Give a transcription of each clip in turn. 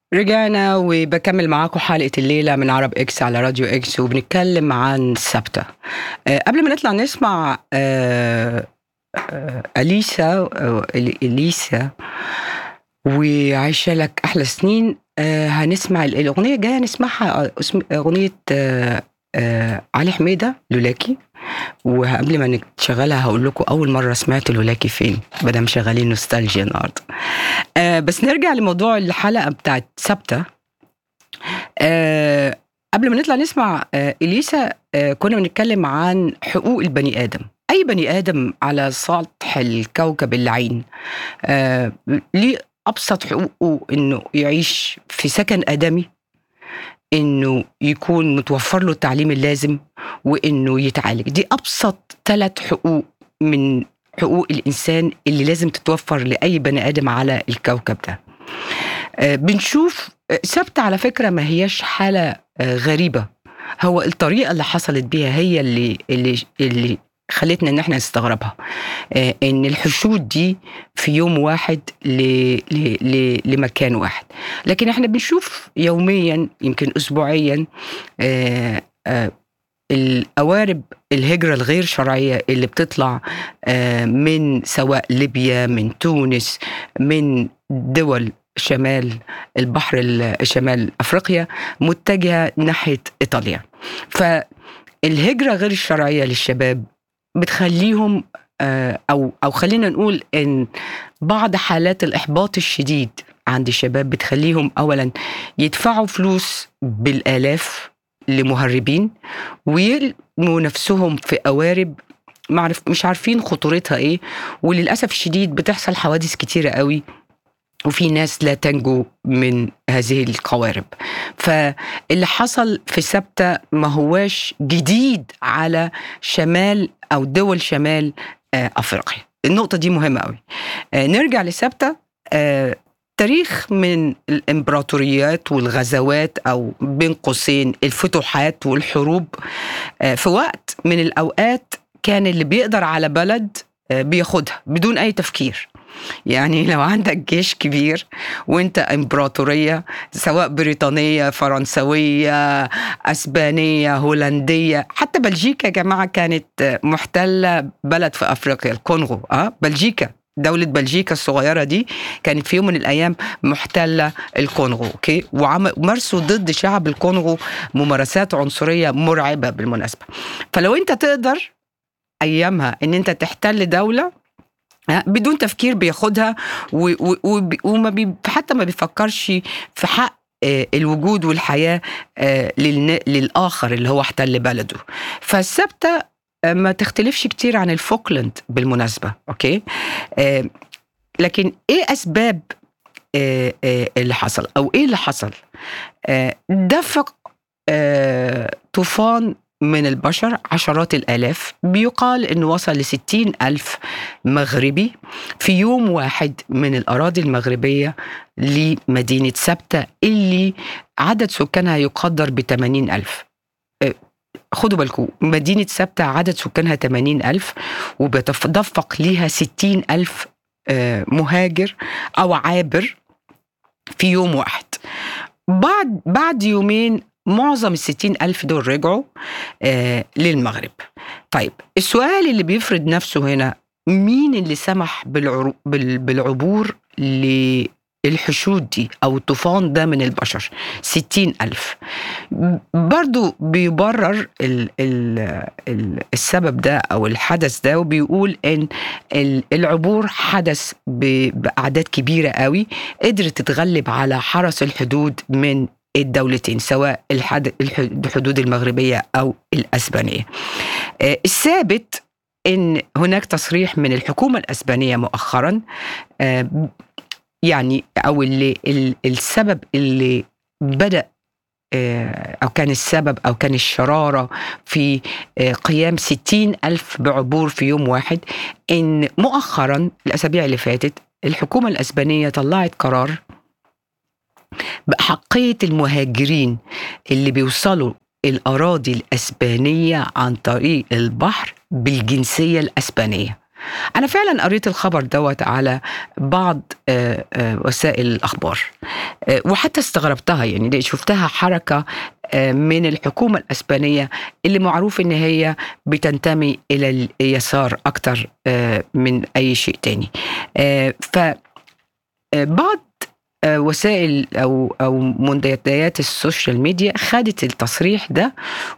رجعنا وبكمل معاكم حلقة الليلة من عرب إكس على راديو إكس وبنتكلم عن سبتة أه قبل ما نطلع نسمع أه أه أليسا أه أليسا وعايشة لك أحلى سنين أه هنسمع الأغنية الجاية نسمعها أغنية أه أه علي حميدة لولاكي وقبل ما نشغلها هقول لكم اول مره سمعت لولاكي فين بدل شغالين نوستالجيا النهارده آه بس نرجع لموضوع الحلقه بتاعت ثابته آه قبل ما نطلع نسمع آه اليسا آه كنا بنتكلم عن حقوق البني ادم اي بني ادم على سطح الكوكب اللعين آه ليه ابسط حقوقه انه يعيش في سكن ادمي انه يكون متوفر له التعليم اللازم وانه يتعالج دي ابسط ثلاث حقوق من حقوق الانسان اللي لازم تتوفر لاي بني ادم على الكوكب ده آه بنشوف ثابته على فكره ما هياش حاله آه غريبه هو الطريقه اللي حصلت بيها هي اللي اللي اللي خلتنا ان احنا نستغربها آه ان الحشود دي في يوم واحد ل... ل... ل... لمكان واحد لكن احنا بنشوف يوميا يمكن اسبوعيا آه آه القوارب الهجرة الغير شرعية اللي بتطلع من سواء ليبيا من تونس من دول شمال البحر شمال أفريقيا متجهة ناحية إيطاليا فالهجرة غير الشرعية للشباب بتخليهم أو أو خلينا نقول إن بعض حالات الإحباط الشديد عند الشباب بتخليهم أولا يدفعوا فلوس بالآلاف لمهربين ويرموا نفسهم في قوارب معرف مش عارفين خطورتها ايه وللاسف الشديد بتحصل حوادث كتيره قوي وفي ناس لا تنجو من هذه القوارب فاللي حصل في سبتة ما هواش جديد على شمال أو دول شمال أفريقيا النقطة دي مهمة قوي نرجع لسبتة تاريخ من الامبراطوريات والغزوات او بين قوسين الفتوحات والحروب في وقت من الاوقات كان اللي بيقدر على بلد بياخدها بدون اي تفكير يعني لو عندك جيش كبير وانت امبراطوريه سواء بريطانيه فرنسويه اسبانيه هولنديه حتى بلجيكا يا جماعه كانت محتله بلد في افريقيا الكونغو اه بلجيكا دولة بلجيكا الصغيرة دي كانت في يوم من الأيام محتلة الكونغو أوكي ومارسوا ضد شعب الكونغو ممارسات عنصرية مرعبة بالمناسبة فلو أنت تقدر أيامها أن أنت تحتل دولة بدون تفكير بياخدها وما بي حتى ما بيفكرش في حق الوجود والحياة للآخر اللي هو احتل بلده فالثابتة ما تختلفش كتير عن الفوكلاند بالمناسبة أوكي آه لكن إيه أسباب آه آه اللي حصل أو إيه اللي حصل آه دفق آه طوفان من البشر عشرات الآلاف بيقال أنه وصل لستين ألف مغربي في يوم واحد من الأراضي المغربية لمدينة سبتة اللي عدد سكانها يقدر بثمانين ألف آه خدوا بالكم مدينة سبتة عدد سكانها 80 ألف وبيتدفق ليها 60 ألف مهاجر أو عابر في يوم واحد بعد بعد يومين معظم الستين ألف دول رجعوا آه للمغرب طيب السؤال اللي بيفرض نفسه هنا مين اللي سمح بالعرو بالعبور الحشود دي أو الطوفان ده من البشر ستين ألف برضو بيبرر ال ال ال السبب ده أو الحدث ده وبيقول إن العبور حدث بأعداد كبيرة قوي قدرت تتغلب على حرس الحدود من الدولتين سواء الحدود المغربية أو الأسبانية الثابت ان هناك تصريح من الحكومه الاسبانيه مؤخرا يعني او اللي السبب اللي بدا أو كان السبب أو كان الشرارة في قيام ستين ألف بعبور في يوم واحد إن مؤخرا الأسابيع اللي فاتت الحكومة الأسبانية طلعت قرار بأحقية المهاجرين اللي بيوصلوا الأراضي الأسبانية عن طريق البحر بالجنسية الأسبانية أنا فعلا قريت الخبر دوت على بعض آه، آه، وسائل الأخبار آه، وحتى استغربتها يعني دي شفتها حركة آه، من الحكومة الأسبانية اللي معروف إن هي بتنتمي إلى اليسار أكتر آه، من أي شيء تاني آه، ف آه، بعض آه، وسائل او او منتديات السوشيال ميديا خدت التصريح ده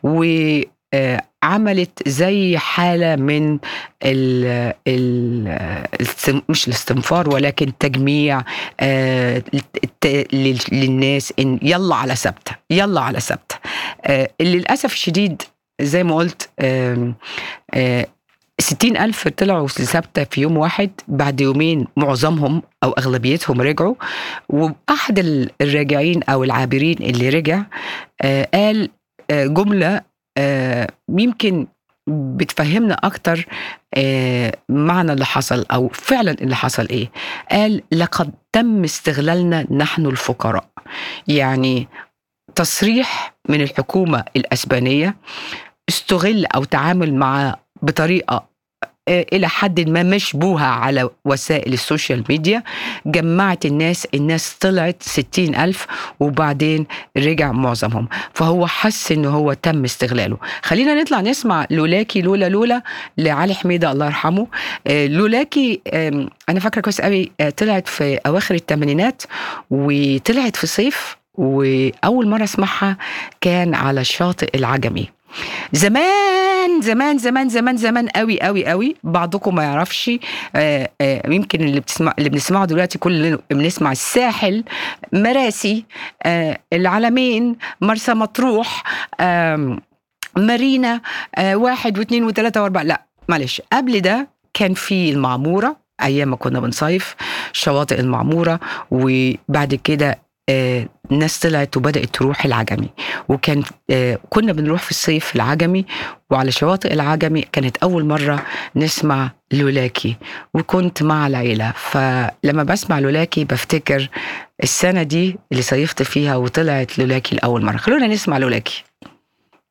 وعملت زي حاله من ال ال السم- مش الاستنفار ولكن تجميع آه، الت- لل- للناس ان يلا على ثابته يلا على ثابته آه، للاسف الشديد زي ما قلت آم، آه، ستين ألف طلعوا ثابتة في يوم واحد بعد يومين معظمهم أو أغلبيتهم رجعوا وأحد ال- الراجعين أو العابرين اللي رجع آه، قال آه، جملة آه، يمكن بتفهمنا أكتر آه، معنى اللي حصل أو فعلا اللي حصل إيه قال لقد تم استغلالنا نحن الفقراء يعني تصريح من الحكومة الأسبانية استغل أو تعامل مع بطريقة آه، إلى حد ما مشبوهة على وسائل السوشيال ميديا جمعت الناس الناس طلعت ستين ألف وبعدين رجع معظمهم فهو حس إنه هو تم استغلاله خلينا نطلع نسمع لولاكي لولا لولا لعلي حميدة الله يرحمه آه، لولاكي آم، أنا فاكرة كويس قوي آه، طلعت في أواخر الثمانينات وطلعت في صيف وأول مرة أسمعها كان على الشاطئ العجمي زمان زمان زمان زمان زمان قوي قوي قوي بعضكم ما يعرفش آه، آه، يمكن اللي بتسمع اللي بنسمعه دلوقتي كلنا بنسمع الساحل مراسي آه، العلمين مرسى مطروح آم، مارينا آه، واحد واثنين وثلاثة واربعة لا معلش قبل ده كان في المعمورة أيام ما كنا بنصيف شواطئ المعمورة وبعد كده آه، ناس طلعت وبدأت تروح العجمي وكان آه، كنا بنروح في الصيف العجمي وعلى شواطئ العجمي كانت أول مرة نسمع لولاكي وكنت مع العيلة فلما بسمع لولاكي بفتكر السنة دي اللي صيفت فيها وطلعت لولاكي لأول مرة خلونا نسمع لولاكي